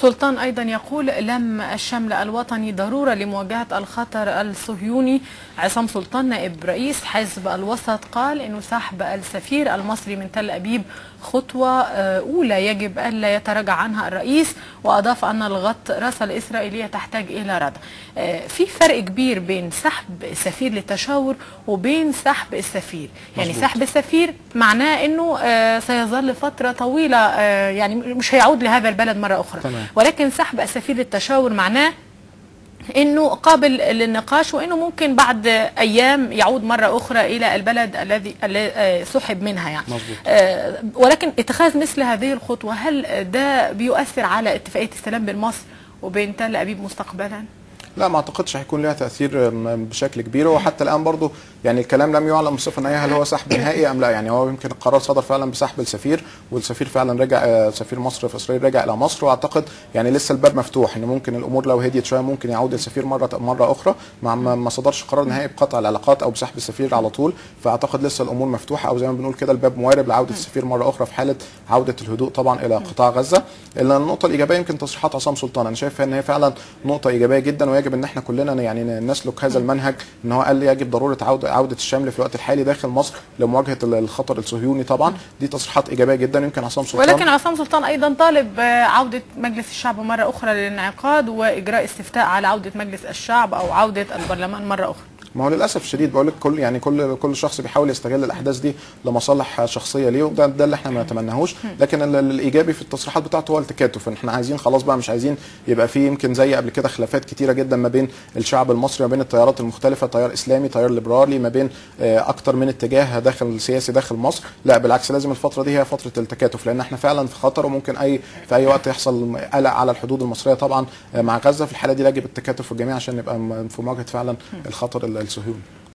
سلطان أيضا يقول لم الشمل الوطني ضرورة لمواجهة الخطر الصهيوني عصام سلطان نائب رئيس حزب الوسط قال أنه سحب السفير المصري من تل أبيب خطوة أولى يجب ألا يتراجع عنها الرئيس وأضاف أن الغطرسة الإسرائيلية تحتاج إلى ردع في فرق كبير بين سحب السفير للتشاور وبين سحب السفير يعني مظبوط. سحب السفير معناه أنه سيظل فترة طويلة يعني مش هيعود لهذا البلد مرة أخرى تمام. ولكن سحب السفير للتشاور معناه انه قابل للنقاش وانه ممكن بعد ايام يعود مره اخرى الى البلد الذي الذي سحب منها يعني مظبوط. آه، ولكن اتخاذ مثل هذه الخطوه هل ده بيؤثر على اتفاقيه السلام بين مصر وبين تل ابيب مستقبلا؟ لا ما اعتقدش هيكون لها تاثير م- بشكل كبير وحتى الان برضو يعني الكلام لم يعلم بصفه نهائيه هل هو سحب نهائي ام لا يعني هو يمكن القرار صدر فعلا بسحب السفير والسفير فعلا رجع آه، سفير مصر في اسرائيل رجع الى مصر واعتقد يعني لسه الباب مفتوح ان ممكن الامور لو هديت شويه ممكن يعود السفير مره مره اخرى مع ما ما صدرش قرار نهائي بقطع العلاقات او بسحب السفير على طول فاعتقد لسه الامور مفتوحه او زي ما بنقول كده الباب موارب لعوده السفير مره اخرى في حاله عوده الهدوء طبعا الى قطاع غزه الا النقطه الايجابيه يمكن تصريحات عصام سلطان انا شايف ان هي فعلا نقطه ايجابيه جدا ويجب ان احنا كلنا يعني نسلك هذا المنهج ان هو قال يجب ضروره عوده عوده الشمل في الوقت الحالي داخل مصر لمواجهه الخطر الصهيوني طبعا دي تصريحات ايجابيه جدا يمكن عصام سلطان ولكن عصام سلطان ايضا طالب آه، عوده مجلس الشعب مره اخرى للانعقاد واجراء استفتاء على عوده مجلس الشعب او عوده البرلمان مره اخرى ما هو للاسف الشديد بقول لك كل يعني كل كل شخص بيحاول يستغل الاحداث دي لمصالح شخصيه ليه وده ده اللي احنا ما نتمناهوش لكن ال- الايجابي في التصريحات بتاعته هو التكاتف ان احنا عايزين خلاص بقى مش عايزين يبقى في يمكن زي قبل كده خلافات كتيره جدا ما بين الشعب المصري ما بين التيارات المختلفه تيار اسلامي تيار ليبرالي ما بين آه، اكتر من اتجاه داخل سياسي داخل مصر لا بالعكس لازم الفتره دي هي فتره التكاتف لان احنا فعلا في خطر وممكن اي في اي وقت يحصل قلق على الحدود المصريه طبعا آه، مع غزه في الحاله دي يجب التكاتف الجميع عشان نبقى م- في مواجهه فعلا الخطر الصهيوني